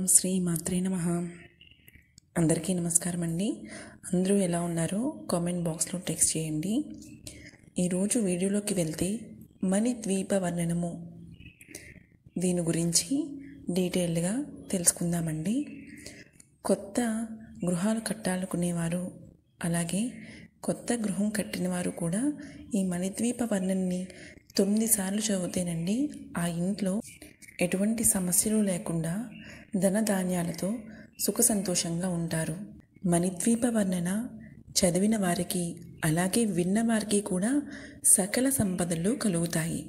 ఓం శ్రీ మాత్రే నమ అందరికీ నమస్కారం అండి అందరూ ఎలా ఉన్నారో కామెంట్ బాక్స్లో టెక్స్ట్ చేయండి ఈరోజు వీడియోలోకి వెళ్తే మణి ద్వీప వర్ణనము దీని గురించి డీటెయిల్డ్గా తెలుసుకుందామండి కొత్త గృహాలు కట్టాలనుకునేవారు అలాగే కొత్త గృహం కట్టిన వారు కూడా ఈ మణిద్వీప వర్ణన్ని తొమ్మిది సార్లు చదివితేనండి ఆ ఇంట్లో ఎటువంటి సమస్యలు లేకుండా ధనధాన్యాలతో సుఖ సంతోషంగా ఉంటారు మణిద్వీప వర్ణన చదివిన వారికి అలాగే విన్న వారికి కూడా సకల సంపదలు కలుగుతాయి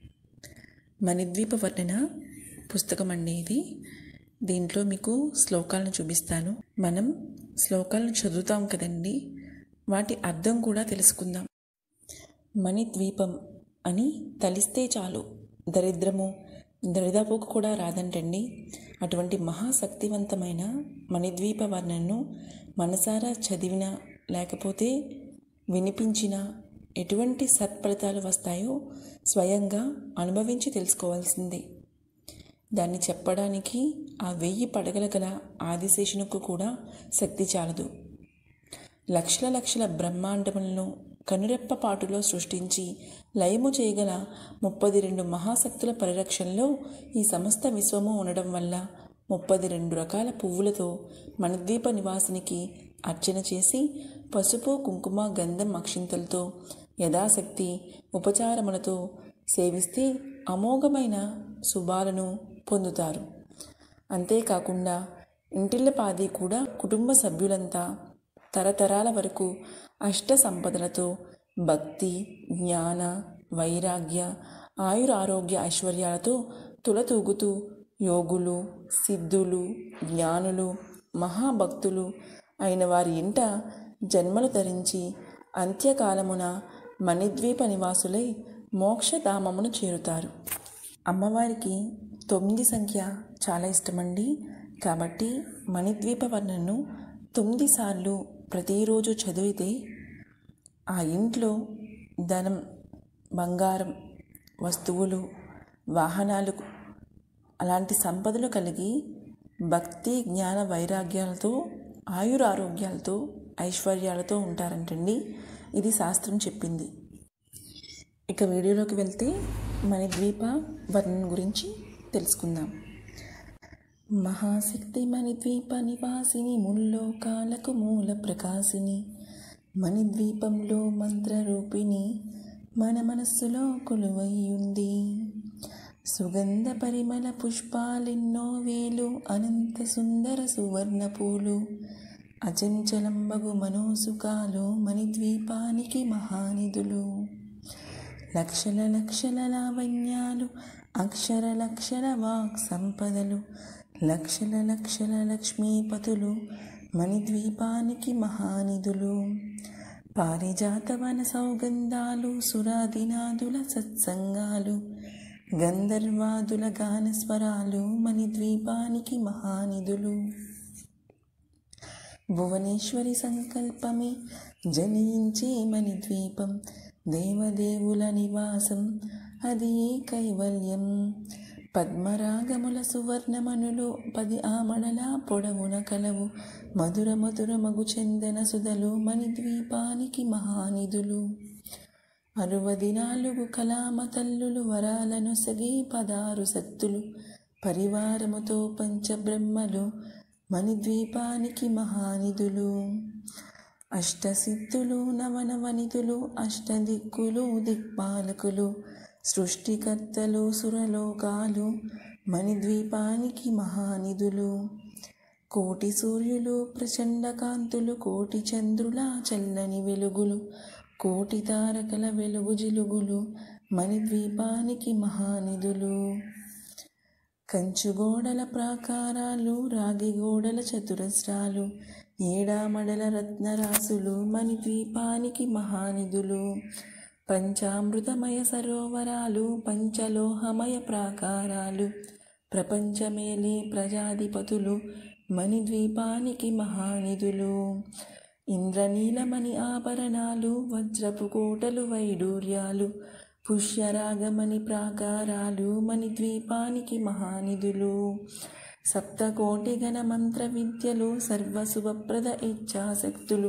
మణిద్వీప వర్ణన పుస్తకం అండి ఇది దీంట్లో మీకు శ్లోకాలను చూపిస్తాను మనం శ్లోకాలను చదువుతాం కదండి వాటి అర్థం కూడా తెలుసుకుందాం మణిద్వీపం అని తలిస్తే చాలు దరిద్రము దరిదాపుకు కూడా రాదంటండి అటువంటి మహాశక్తివంతమైన మణిద్వీప వర్ణనను మనసారా చదివినా లేకపోతే వినిపించిన ఎటువంటి సత్ఫలితాలు వస్తాయో స్వయంగా అనుభవించి తెలుసుకోవాల్సిందే దాన్ని చెప్పడానికి ఆ వెయ్యి పడగల గల ఆదిశేషునకు కూడా శక్తి చాలదు లక్షల లక్షల బ్రహ్మాండములను కనురెప్ప పాటులో సృష్టించి లయము చేయగల ముప్పది రెండు మహాశక్తుల పరిరక్షణలో ఈ సమస్త విశ్వము ఉండడం వల్ల ముప్పది రెండు రకాల పువ్వులతో మణిద్వీప నివాసినికి అర్చన చేసి పసుపు కుంకుమ గంధం అక్షింతలతో యథాశక్తి ఉపచారములతో సేవిస్తే అమోఘమైన శుభాలను పొందుతారు అంతేకాకుండా ఇంటిల్లపాది కూడా కుటుంబ సభ్యులంతా తరతరాల వరకు అష్ట సంపదలతో భక్తి జ్ఞాన వైరాగ్య ఆయురారోగ్య ఐశ్వర్యాలతో తులతూగుతూ యోగులు సిద్ధులు జ్ఞానులు మహాభక్తులు అయిన వారి ఇంట జన్మలు ధరించి అంత్యకాలమున మణిద్వీప నివాసులై మోక్షధామమును చేరుతారు అమ్మవారికి తొమ్మిది సంఖ్య చాలా ఇష్టమండి కాబట్టి మణిద్వీప వర్ణను తొమ్మిది సార్లు ప్రతిరోజు చదివితే ఆ ఇంట్లో ధనం బంగారం వస్తువులు వాహనాలు అలాంటి సంపదలు కలిగి భక్తి జ్ఞాన వైరాగ్యాలతో ఆయురారోగ్యాలతో ఐశ్వర్యాలతో ఉంటారంటండి ఇది శాస్త్రం చెప్పింది ఇక వీడియోలోకి వెళ్తే మణిద్వీప వర్ణన గురించి తెలుసుకుందాం మహాశక్తి మణిద్వీప నివాసిని ముల్లోకాలకు మూల ప్రకాశిని మణిద్వీపంలో మంత్రరూపిణి మన మనస్సులో కొలువై ఉంది సుగంధ పరిమళ పుష్పాలెన్నో వేలు అనంత సుందర సువర్ణ పూలు అచంచలంబగు మనోసుకాలు మణిద్వీపానికి మహానిధులు లక్షల లక్షల లావణ్యాలు అక్షర లక్షల వాక్ సంపదలు లక్షల లక్షల లక్ష్మీపతులు మణిద్వీపానికి మహానిధులు పారిజాతవన సౌగంధాలు సురాదినాదుల సత్సంగాలు గంధర్వాదుల గానస్వరాలు మణిద్వీపానికి మహానిధులు భువనేశ్వరి సంకల్పమే జనించే మణిద్వీపం దేవదేవుల నివాసం అది ఏ కైవల్యం పద్మరాగముల సువర్ణమనులు పది ఆమడల పొడవున కలవు మధుర మధుర మగు చందన సుధలు మణిద్వీపానికి మహానిధులు అరువది నాలుగు కలామ తల్లులు వరాలను సగి పదారు సత్తులు పరివారముతో పంచబ్రహ్మలు మణిద్వీపానికి మహానిధులు అష్టసిద్ధులు నవనవనిధులు అష్టదిక్కులు దిక్పాలకులు సృష్టికర్తలు సురలోకాలు మణిద్వీపానికి మహానిధులు కోటి సూర్యులు ప్రచండ కాంతులు కోటి చంద్రుల చల్లని వెలుగులు కోటి తారకల వెలుగు జిలుగులు మణిద్వీపానికి మహానిధులు కంచుగోడల ప్రాకారాలు రాగి గోడల చతురస్రాలు ఏడామడల రత్నరాసులు మణిద్వీపానికి మహానిధులు పంచామృతమయ సరోవరాలు పంచలోహమయ ప్రాకారాలు ప్రపంచమేలే ప్రజాధిపతులు మణిద్వీపానికి మహానిధులు ఇంద్రనీలమణి ఆభరణాలు వజ్రపు కోటలు వైడూర్యాలు పుష్యరాగమణి ప్రాకారాలు మణిద్వీపానికి మహానిధులు సప్తకోటి గణ మంత్ర విద్యలు సర్వశుభప్రద ఇచ్ఛాశక్తులు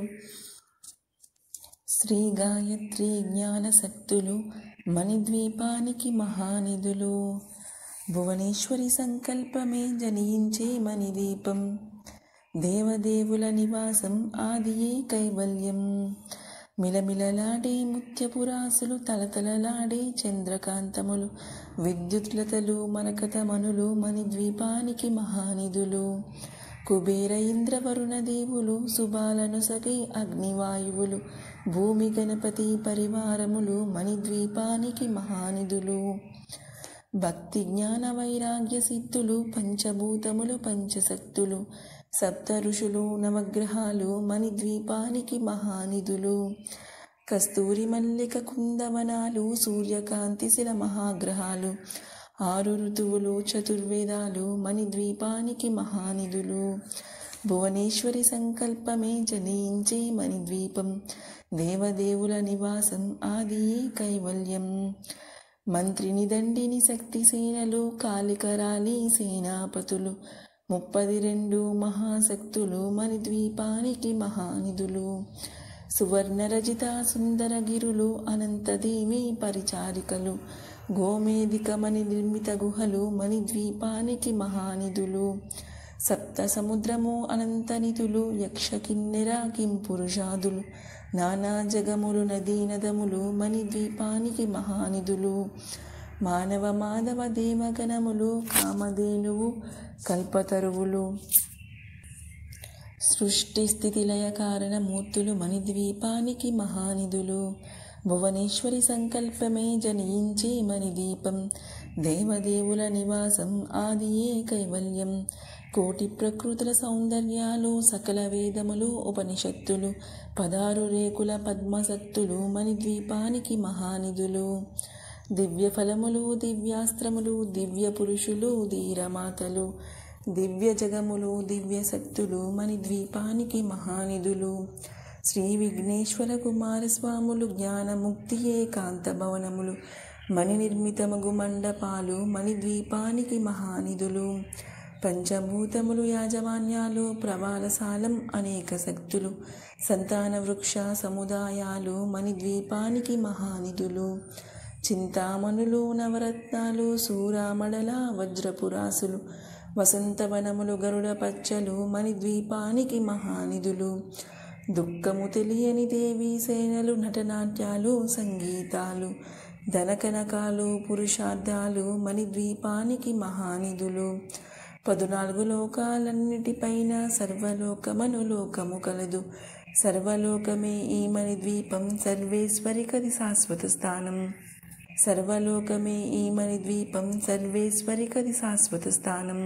శ్రీ గాయత్రి జ్ఞాన శక్తులు మణిద్వీపానికి మహానిధులు భువనేశ్వరి సంకల్పమే జనించే మణిదీపం దేవదేవుల నివాసం ఆదియే కైవల్యం మిలమిలలాడే ముత్యపురాసులు తలతలలాడే చంద్రకాంతములు విద్యుత్లతలు మనకతమనులు మణిద్వీపానికి మహానిధులు కుబేర ఇంద్రవరుణ దేవులు శుభాలను సగే అగ్నివాయువులు భూమి గణపతి పరివారములు మణిద్వీపానికి మహానిధులు భక్తి జ్ఞాన వైరాగ్య సిద్ధులు పంచభూతములు పంచశక్తులు సప్త ఋషులు నవగ్రహాలు మణిద్వీపానికి మహానిధులు కస్తూరి మల్లిక కుందవనాలు సూర్యకాంతి శిల మహాగ్రహాలు ఆరు ఋతువులు చతుర్వేదాలు మణిద్వీపానికి మహానిధులు భువనేశ్వరి సంకల్పమే జనించే మణిద్వీపం దేవదేవుల నివాసం ఆదియే కైవల్యం మంత్రిని దండిని శక్తి సేనలు కాలికరాలి సేనాపతులు ముప్పది రెండు మహాశక్తులు మణిద్వీపానికి మహానిధులు సువర్ణరజిత సుందరగిరులు అనంతదేవి పరిచారికలు గోమేదికమణి నిర్మిత గుహలు మణిద్వీపానికి మహానిధులు సప్త సముద్రము అనంత నిధులు యక్ష కిన్నెర కింపురుషాదులు నానా జగములు నదీ నదములు మణిద్వీపానికి మహానిధులు మానవ మాధవ దేవగణములు కామధేనువు కల్పతరువులు సృష్టి స్థితి లయ కారణమూర్తులు మణిద్వీపానికి మహానిధులు భువనేశ్వరి సంకల్పమే జనించే మణిదీపం దేవదేవుల నివాసం ఆదియే కైవల్యం కోటి ప్రకృతుల సౌందర్యాలు సకల వేదములు ఉపనిషత్తులు పదారు రేకుల పద్మశక్తులు మణిద్వీపానికి మహానిధులు దివ్య ఫలములు దివ్యాస్త్రములు దివ్య పురుషులు ధీరమాతలు దివ్య జగములు దివ్య శక్తులు మణిద్వీపానికి మహానిధులు శ్రీ విఘ్నేశ్వర కుమారస్వాములు జ్ఞానముక్తి ఏకాంత భవనములు మణి నిర్మితమగు మండపాలు మణిద్వీపానికి మహానిధులు పంచభూతములు యాజమాన్యాలు ప్రవాలసాలం అనేక శక్తులు సంతాన వృక్ష సముదాయాలు మణిద్వీపానికి మహానిధులు చింతామణులు నవరత్నాలు సూరామడల వజ్రపురాసులు వసంతవనములు గరుడ పచ్చలు మణిద్వీపానికి మహానిధులు దుఃఖము తెలియని దేవీ సేనలు నటనాట్యాలు సంగీతాలు ధనకనకాలు పురుషార్థాలు మణిద్వీపానికి మహానిధులు పదునాలుగు లోకాలన్నిటిపైన సర్వలోకమను లోకము కలదు సర్వలోకమే ఈ మణిద్వీపం సర్వేశ్వరికది శాశ్వత స్థానం సర్వలోకమే ఈ మణిద్వీపం సర్వేశ్వరికది శాశ్వత స్థానం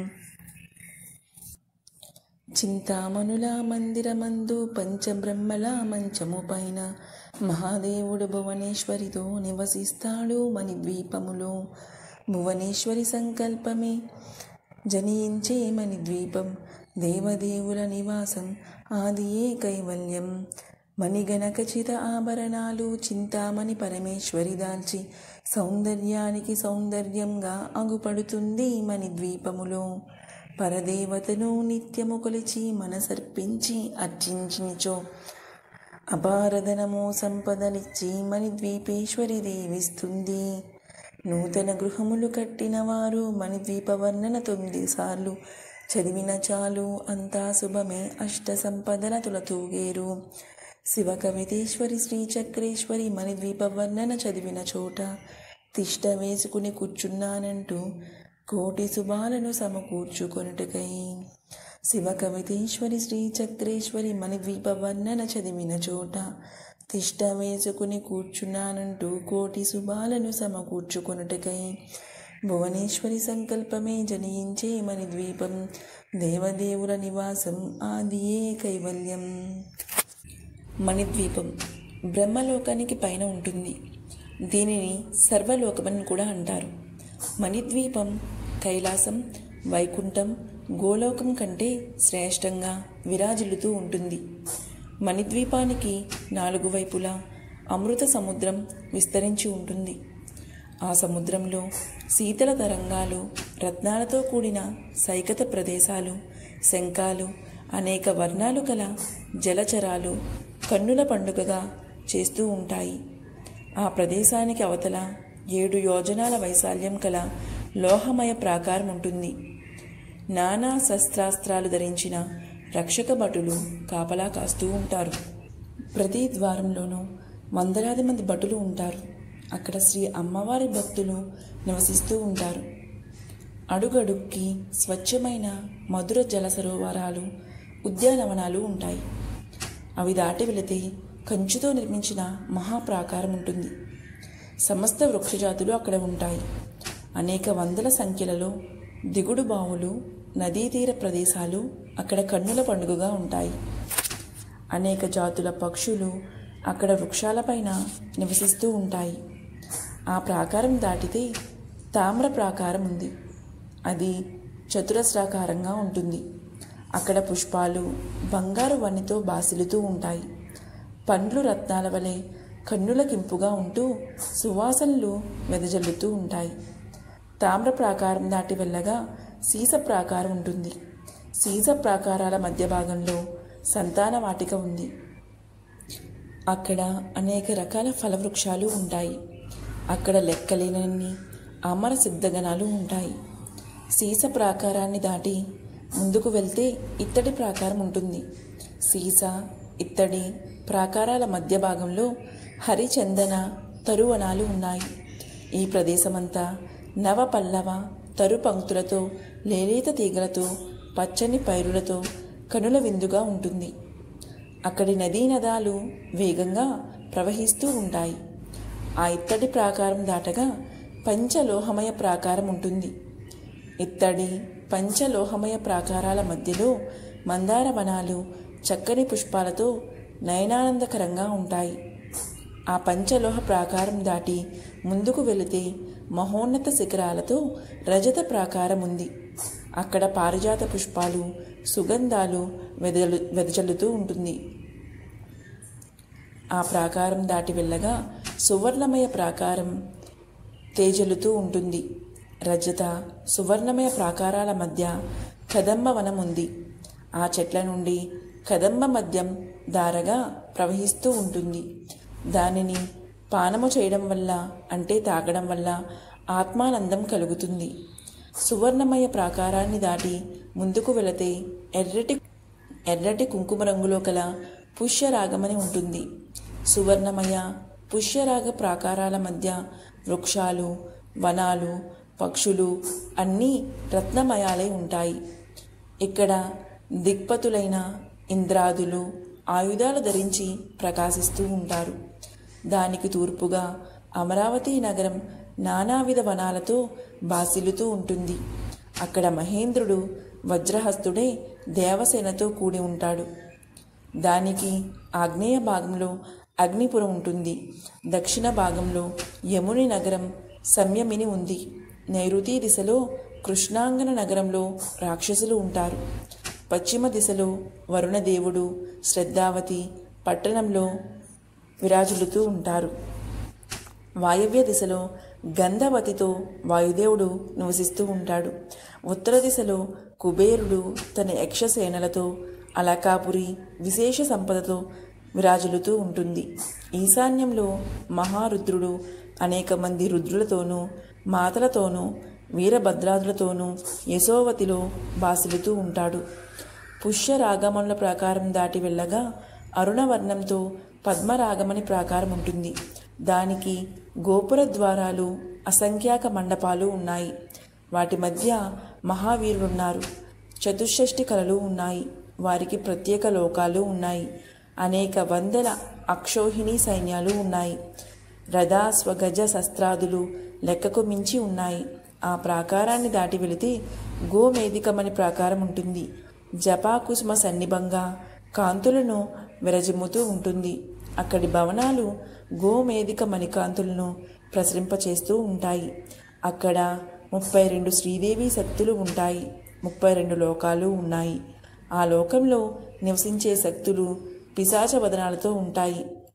చింతామణుల మందిరమందు పంచబ్రహ్మల మంచము పైన మహాదేవుడు భువనేశ్వరితో నివసిస్తాడు మణిద్వీపములో భువనేశ్వరి సంకల్పమే జనించే మణిద్వీపం దేవదేవుల నివాసం ఆదియే కైవల్యం మణిగణకచిత ఆభరణాలు చింతామణి పరమేశ్వరి దాల్చి సౌందర్యానికి సౌందర్యంగా అగుపడుతుంది మణిద్వీపములో పరదేవతను నిత్యము కొలిచి మనసర్పించి అర్చించినిచో అపారధనము సంపదలిచ్చి మణిద్వీపేశ్వరి దేవిస్తుంది నూతన గృహములు కట్టిన వారు మణిద్వీప వర్ణన తొమ్మిది సార్లు చదివిన చాలు అంతా శుభమే అష్ట సంపదల తులతూగేరు శివ కవితేశ్వరి శ్రీచక్రేశ్వరి మణిద్వీప వర్ణన చదివిన చోట తిష్ట వేసుకుని కూర్చున్నానంటూ కోటి శుభాలను సమకూర్చుకొనుటకై శివ కవితేశ్వరి శ్రీచక్రేశ్వరి మణిద్వీప వర్ణన చదివిన చోట తిష్ట వేసుకుని కూర్చున్నానంటూ కోటి శుభాలను సమకూర్చుకొనుటకై భువనేశ్వరి సంకల్పమే జనించే మణిద్వీపం దేవదేవుల నివాసం ఆదియే కైవల్యం మణిద్వీపం బ్రహ్మలోకానికి పైన ఉంటుంది దీనిని సర్వలోకమని కూడా అంటారు మణిద్వీపం కైలాసం వైకుంఠం గోలోకం కంటే శ్రేష్టంగా విరాజిల్లుతూ ఉంటుంది మణిద్వీపానికి నాలుగు వైపులా అమృత సముద్రం విస్తరించి ఉంటుంది ఆ సముద్రంలో శీతల తరంగాలు రత్నాలతో కూడిన సైకత ప్రదేశాలు శంఖాలు అనేక వర్ణాలు గల జలచరాలు కన్నుల పండుగగా చేస్తూ ఉంటాయి ఆ ప్రదేశానికి అవతల ఏడు యోజనాల వైశాల్యం కల లోహమయ ప్రాకారం ఉంటుంది నానా శస్త్రాస్త్రాలు ధరించిన రక్షక భటులు కాపలా కాస్తూ ఉంటారు ప్రతి ద్వారంలోనూ వందలాది మంది భటులు ఉంటారు అక్కడ శ్రీ అమ్మవారి భక్తులు నివసిస్తూ ఉంటారు అడుగడుక్కి స్వచ్ఛమైన మధుర జల సరోవరాలు ఉద్యానవనాలు ఉంటాయి అవి దాటి వెళితే కంచుతో నిర్మించిన మహాప్రాకారం ఉంటుంది సమస్త వృక్షజాతులు అక్కడ ఉంటాయి అనేక వందల సంఖ్యలలో దిగుడు బావులు నదీ తీర ప్రదేశాలు అక్కడ కన్నుల పండుగగా ఉంటాయి అనేక జాతుల పక్షులు అక్కడ వృక్షాలపైన నివసిస్తూ ఉంటాయి ఆ ప్రాకారం దాటితే తామ్ర ప్రాకారం ఉంది అది చతురస్రాకారంగా ఉంటుంది అక్కడ పుష్పాలు బంగారు వన్నెతో బాసిలుతూ ఉంటాయి పండ్లు రత్నాల వలె కన్నులకింపుగా ఉంటూ సువాసనలు వెదజల్లుతూ ఉంటాయి తామ్ర ప్రాకారం దాటి వెళ్ళగా సీస ప్రాకారం ఉంటుంది సీస ప్రాకారాల మధ్య భాగంలో సంతాన వాటిక ఉంది అక్కడ అనేక రకాల ఫలవృక్షాలు ఉంటాయి అక్కడ లెక్కలేనన్ని అమర సిద్ధగణాలు ఉంటాయి సీస ప్రాకారాన్ని దాటి ముందుకు వెళ్తే ఇత్తడి ప్రాకారం ఉంటుంది సీస ఇత్తడి ప్రాకారాల మధ్య భాగంలో హరిచందన తరువనాలు ఉన్నాయి ఈ ప్రదేశమంతా నవ పల్లవ తరు పంక్తులతో లేలేత తీగలతో పచ్చని పైరులతో కనుల విందుగా ఉంటుంది అక్కడి నదీ నదాలు వేగంగా ప్రవహిస్తూ ఉంటాయి ఆ ఇత్తడి ప్రాకారం దాటగా పంచలోహమయ ప్రాకారం ఉంటుంది ఇత్తడి పంచలోహమయ ప్రాకారాల మధ్యలో మందార వనాలు చక్కని పుష్పాలతో నయనానందకరంగా ఉంటాయి ఆ పంచలోహ ప్రాకారం దాటి ముందుకు వెళితే మహోన్నత శిఖరాలతో రజత ప్రాకారం ఉంది అక్కడ పారిజాత పుష్పాలు సుగంధాలు వెదలు వెదజల్లుతూ ఉంటుంది ఆ ప్రాకారం దాటి వెళ్ళగా సువర్ణమయ ప్రాకారం తేజలుతూ ఉంటుంది రజత సువర్ణమయ ప్రాకారాల మధ్య కదంబ వనం ఉంది ఆ చెట్ల నుండి కదంబ మద్యం దారగా ప్రవహిస్తూ ఉంటుంది దానిని పానము చేయడం వల్ల అంటే తాగడం వల్ల ఆత్మానందం కలుగుతుంది సువర్ణమయ ప్రాకారాన్ని దాటి ముందుకు వెళితే ఎర్రటి ఎర్రటి కుంకుమ రంగులో కల పుష్యరాగమని ఉంటుంది సువర్ణమయ పుష్యరాగ ప్రాకారాల మధ్య వృక్షాలు వనాలు పక్షులు అన్నీ రత్నమయాలై ఉంటాయి ఇక్కడ దిక్పతులైన ఇంద్రాదులు ఆయుధాలు ధరించి ప్రకాశిస్తూ ఉంటారు దానికి తూర్పుగా అమరావతి నగరం నానావిధ వనాలతో బాసిల్లుతూ ఉంటుంది అక్కడ మహేంద్రుడు వజ్రహస్తుడే దేవసేనతో కూడి ఉంటాడు దానికి ఆగ్నేయ భాగంలో అగ్నిపురం ఉంటుంది దక్షిణ భాగంలో యముని నగరం సంయమిని ఉంది నైరుతి దిశలో కృష్ణాంగన నగరంలో రాక్షసులు ఉంటారు పశ్చిమ దిశలో వరుణదేవుడు శ్రద్ధావతి పట్టణంలో విరాజులుతూ ఉంటారు వాయవ్య దిశలో గంధవతితో వాయుదేవుడు నివసిస్తూ ఉంటాడు ఉత్తర దిశలో కుబేరుడు తన యక్షసేనలతో అలకాపురి విశేష సంపదతో విరాజులుతూ ఉంటుంది ఈశాన్యంలో మహారుద్రుడు అనేక మంది రుద్రులతోనూ మాతలతోనూ వీరభద్రాదులతోనూ యశోవతిలో బాసిలుతూ ఉంటాడు పుష్యరాగమనుల ప్రాకారం దాటి వెళ్ళగా అరుణవర్ణంతో పద్మరాగమని ప్రాకారం ఉంటుంది దానికి గోపుర ద్వారాలు అసంఖ్యాక మండపాలు ఉన్నాయి వాటి మధ్య మహావీరులున్నారు చతుషష్ఠి కళలు ఉన్నాయి వారికి ప్రత్యేక లోకాలు ఉన్నాయి అనేక వందల అక్షోహిణి సైన్యాలు ఉన్నాయి రథ స్వగజ శస్త్రాదులు లెక్కకు మించి ఉన్నాయి ఆ ప్రాకారాన్ని దాటి వెళితే గోమేదికమని ప్రాకారం ఉంటుంది జపాకుసుమ సన్నిభంగా కాంతులను విరజిమ్ముతూ ఉంటుంది అక్కడి భవనాలు గోమేదిక మణికాంతులను ప్రసరింపచేస్తూ ఉంటాయి అక్కడ ముప్పై రెండు శ్రీదేవి శక్తులు ఉంటాయి ముప్పై రెండు లోకాలు ఉన్నాయి ఆ లోకంలో నివసించే శక్తులు పిశాచ వదనాలతో ఉంటాయి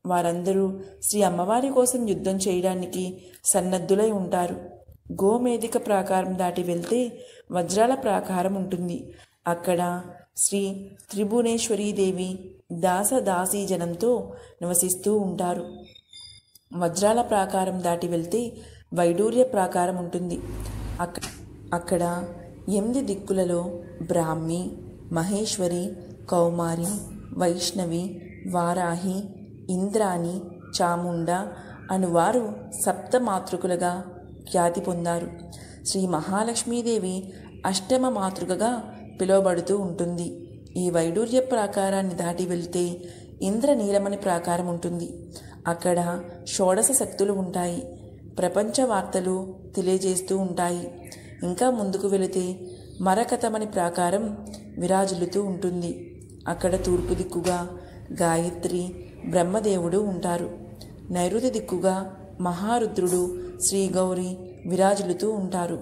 వారందరూ శ్రీ అమ్మవారి కోసం యుద్ధం చేయడానికి సన్నద్ధులై ఉంటారు గోమేధిక ప్రాకారం దాటి వెళ్తే వజ్రాల ప్రాకారం ఉంటుంది అక్కడ శ్రీ త్రిభువనేశ్వరీదేవి దాస దాసీ జనంతో నివసిస్తూ ఉంటారు వజ్రాల ప్రాకారం దాటి వెళ్తే వైడూర్య ప్రాకారం ఉంటుంది అక్క అక్కడ ఎనిమిది దిక్కులలో బ్రాహ్మి మహేశ్వరి కౌమారి వైష్ణవి వారాహి ఇంద్రాణి చాముండ అనువారు సప్తమాతృకులుగా ఖ్యాతి పొందారు శ్రీ మహాలక్ష్మీదేవి అష్టమ మాతృకగా పిలువబడుతూ ఉంటుంది ఈ వైడూర్య ప్రాకారాన్ని దాటి వెళ్తే ఇంద్రనీలమణి ప్రాకారం ఉంటుంది అక్కడ షోడశ శక్తులు ఉంటాయి ప్రపంచ వార్తలు తెలియజేస్తూ ఉంటాయి ఇంకా ముందుకు వెళితే మరకతమని ప్రాకారం విరాజిల్లుతూ ఉంటుంది అక్కడ తూర్పు దిక్కుగా గాయత్రి బ్రహ్మదేవుడు ఉంటారు నైరుతి దిక్కుగా మహారుద్రుడు శ్రీగౌరి విరాజిల్లుతూ ఉంటారు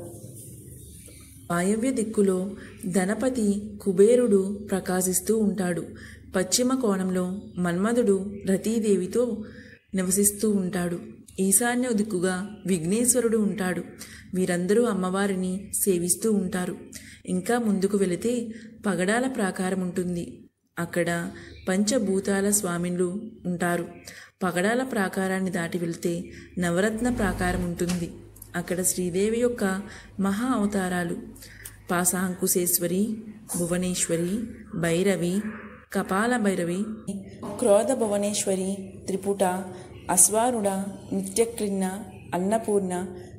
వాయవ్య దిక్కులో ధనపతి కుబేరుడు ప్రకాశిస్తూ ఉంటాడు పశ్చిమ కోణంలో మన్మధుడు రతీదేవితో నివసిస్తూ ఉంటాడు ఈశాన్య దిక్కుగా విఘ్నేశ్వరుడు ఉంటాడు వీరందరూ అమ్మవారిని సేవిస్తూ ఉంటారు ఇంకా ముందుకు వెళితే పగడాల ప్రాకారం ఉంటుంది అక్కడ పంచభూతాల స్వామిలు ఉంటారు పగడాల ప్రాకారాన్ని దాటి వెళ్తే నవరత్న ప్రాకారం ఉంటుంది అక్కడ శ్రీదేవి యొక్క మహా అవతారాలు పాశాంకుశేశ్వరి భువనేశ్వరి భైరవి కపాల భైరవి క్రోధ భువనేశ్వరి త్రిపుట అశ్వారుడ నిత్యక్లిన్న అన్నపూర్ణ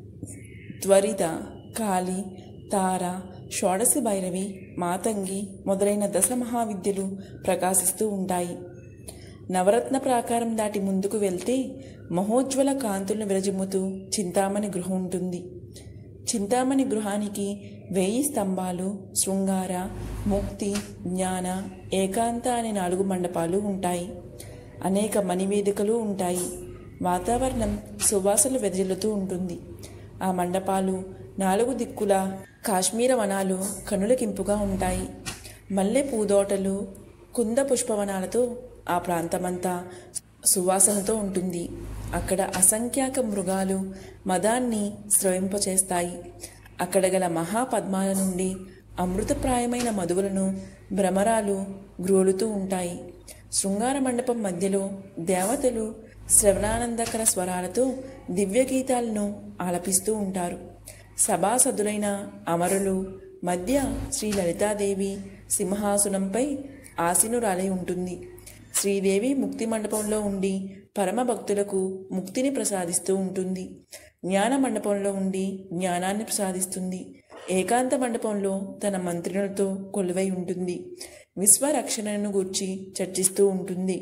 త్వరిత కాళి తార షోడశి భైరవి మాతంగి మొదలైన దశ మహావిద్యలు ప్రకాశిస్తూ ఉంటాయి నవరత్న ప్రాకారం దాటి ముందుకు వెళ్తే మహోజ్వల కాంతులను విరజిమ్ముతూ చింతామణి గృహం ఉంటుంది చింతామణి గృహానికి వెయ్యి స్తంభాలు శృంగార ముక్తి జ్ఞాన ఏకాంత అనే నాలుగు మండపాలు ఉంటాయి అనేక మణివేదికలు ఉంటాయి వాతావరణం సువాసనలు వెదజల్లుతూ ఉంటుంది ఆ మండపాలు నాలుగు దిక్కుల కాశ్మీర వనాలు కనులకింపుగా ఉంటాయి మల్లె పూదోటలు కుంద పుష్పవనాలతో ఆ ప్రాంతమంతా సువాసనతో ఉంటుంది అక్కడ అసంఖ్యాక మృగాలు మదాన్ని స్రవింపచేస్తాయి అక్కడ గల మహాపద్మాల నుండి అమృతప్రాయమైన మధువులను భ్రమరాలు గ్రోలుతూ ఉంటాయి శృంగార మండపం మధ్యలో దేవతలు శ్రవణానందకర స్వరాలతో దివ్య గీతాలను ఆలపిస్తూ ఉంటారు సభాసదులైన అమరులు మధ్య శ్రీ లలితాదేవి సింహాసనంపై ఆసీనురాలై ఉంటుంది శ్రీదేవి ముక్తి మండపంలో ఉండి పరమ భక్తులకు ముక్తిని ప్రసాదిస్తూ ఉంటుంది జ్ఞాన మండపంలో ఉండి జ్ఞానాన్ని ప్రసాదిస్తుంది ఏకాంత మండపంలో తన మంత్రులతో కొలువై ఉంటుంది విశ్వరక్షణను గూర్చి చర్చిస్తూ ఉంటుంది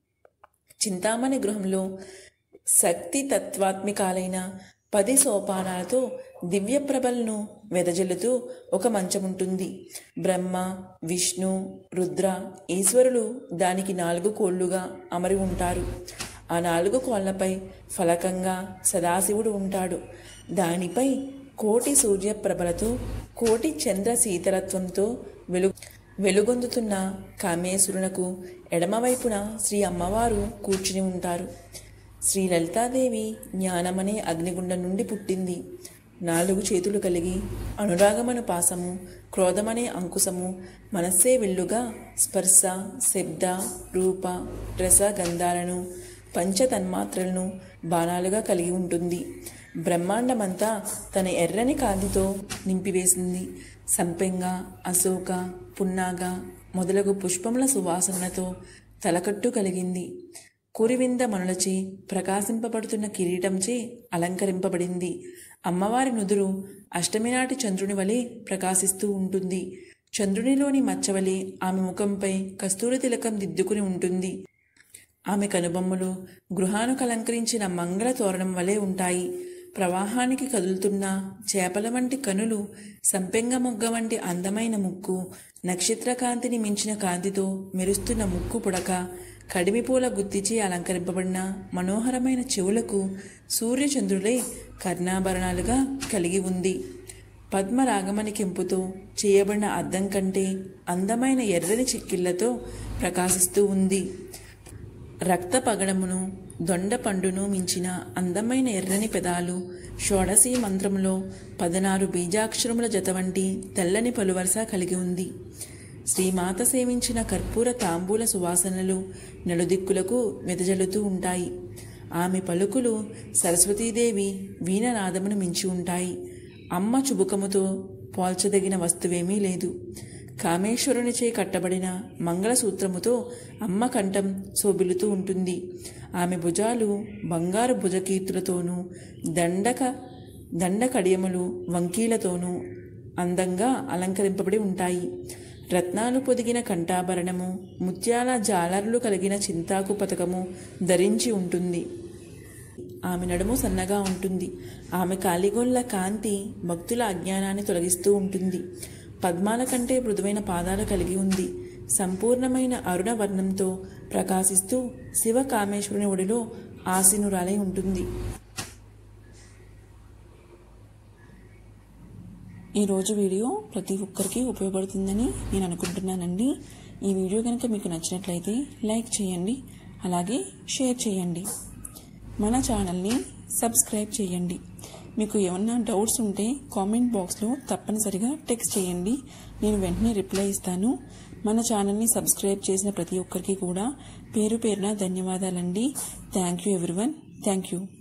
చింతామణి గృహంలో శక్తి తత్వాత్మికాలైన పది సోపానాలతో దివ్య ప్రభలను వెదజల్లుతూ ఒక మంచం ఉంటుంది బ్రహ్మ విష్ణు రుద్ర ఈశ్వరులు దానికి నాలుగు కోళ్లుగా అమరి ఉంటారు ఆ నాలుగు కోళ్లపై ఫలకంగా సదాశివుడు ఉంటాడు దానిపై కోటి సూర్యప్రభలతో కోటి చంద్ర శీతలత్వంతో వెలుగు వెలుగొందుతున్న కామేశ్వరునకు ఎడమవైపున శ్రీ అమ్మవారు కూర్చుని ఉంటారు శ్రీ లలితాదేవి జ్ఞానమనే అగ్నిగుండం నుండి పుట్టింది నాలుగు చేతులు కలిగి అనురాగమను పాసము క్రోధమనే అంకుశము మనస్సే విల్లుగా స్పర్శ శబ్ద రూప రస గంధాలను పంచతన్మాత్రలను బాణాలుగా కలిగి ఉంటుంది బ్రహ్మాండమంతా తన ఎర్రని కాంతితో నింపివేసింది సంపెంగ అశోక పున్నాగ మొదలగు పుష్పముల సువాసనలతో తలకట్టు కలిగింది కురివింద మనులచే ప్రకాశింపబడుతున్న కిరీటంచే అలంకరింపబడింది అమ్మవారి నుదురు అష్టమి నాటి చంద్రుని వలె ప్రకాశిస్తూ ఉంటుంది చంద్రునిలోని మచ్చవలే ఆమె ముఖంపై కస్తూరి తిలకం దిద్దుకుని ఉంటుంది ఆమె కనుబొమ్మలు గృహానికి అలంకరించిన మంగళ తోరణం వలె ఉంటాయి ప్రవాహానికి కదులుతున్న చేపల వంటి కనులు సంపెంగ మొగ్గ వంటి అందమైన ముక్కు నక్షత్ర కాంతిని మించిన కాంతితో మెరుస్తున్న ముక్కు పుడక కడిమిపూల గుత్తిచి అలంకరింపబడిన మనోహరమైన చెవులకు సూర్యచంద్రులై కర్ణాభరణాలుగా కలిగి ఉంది పద్మరాగమణి కెంపుతో చేయబడిన అద్దం కంటే అందమైన ఎర్రని చిక్కిళ్లతో ప్రకాశిస్తూ ఉంది రక్త పగడమును దొండ పండును మించిన అందమైన ఎర్రని పెదాలు షోడశీ మంత్రంలో పదనారు బీజాక్షరముల జత వంటి తెల్లని పలువరస కలిగి ఉంది శ్రీమాత సేవించిన కర్పూర తాంబూల సువాసనలు నలుదిక్కులకు వెదజల్లుతూ ఉంటాయి ఆమె పలుకులు సరస్వతీదేవి వీణనాదమును మించి ఉంటాయి అమ్మ చుబుకముతో పోల్చదగిన వస్తువేమీ లేదు కామేశ్వరునిచే కట్టబడిన మంగళసూత్రముతో అమ్మ కంఠం శోభిలుతూ ఉంటుంది ఆమె భుజాలు బంగారు భుజకీర్తులతోనూ దండక దండ కడియములు వంకీలతోనూ అందంగా అలంకరింపబడి ఉంటాయి రత్నాలు పొదిగిన కంఠాభరణము ముత్యాల జాలర్లు కలిగిన చింతాకు పథకము ధరించి ఉంటుంది ఆమె నడుము సన్నగా ఉంటుంది ఆమె కాలిగొల్ల కాంతి భక్తుల అజ్ఞానాన్ని తొలగిస్తూ ఉంటుంది పద్మాల కంటే మృదువైన పాదాలు కలిగి ఉంది సంపూర్ణమైన అరుణ వర్ణంతో ప్రకాశిస్తూ శివ కామేశ్వరుని ఒడిలో ఆసీనురాలై ఉంటుంది ఈరోజు వీడియో ప్రతి ఒక్కరికి ఉపయోగపడుతుందని నేను అనుకుంటున్నానండి ఈ వీడియో కనుక మీకు నచ్చినట్లయితే లైక్ చేయండి అలాగే షేర్ చేయండి మన ఛానల్ని సబ్స్క్రైబ్ చేయండి మీకు ఏమన్నా డౌట్స్ ఉంటే కామెంట్ బాక్స్లో తప్పనిసరిగా టెక్స్ట్ చేయండి నేను వెంటనే రిప్లై ఇస్తాను మన ఛానల్ని సబ్స్క్రైబ్ చేసిన ప్రతి ఒక్కరికి కూడా పేరు పేరున ధన్యవాదాలండి thank you everyone thank you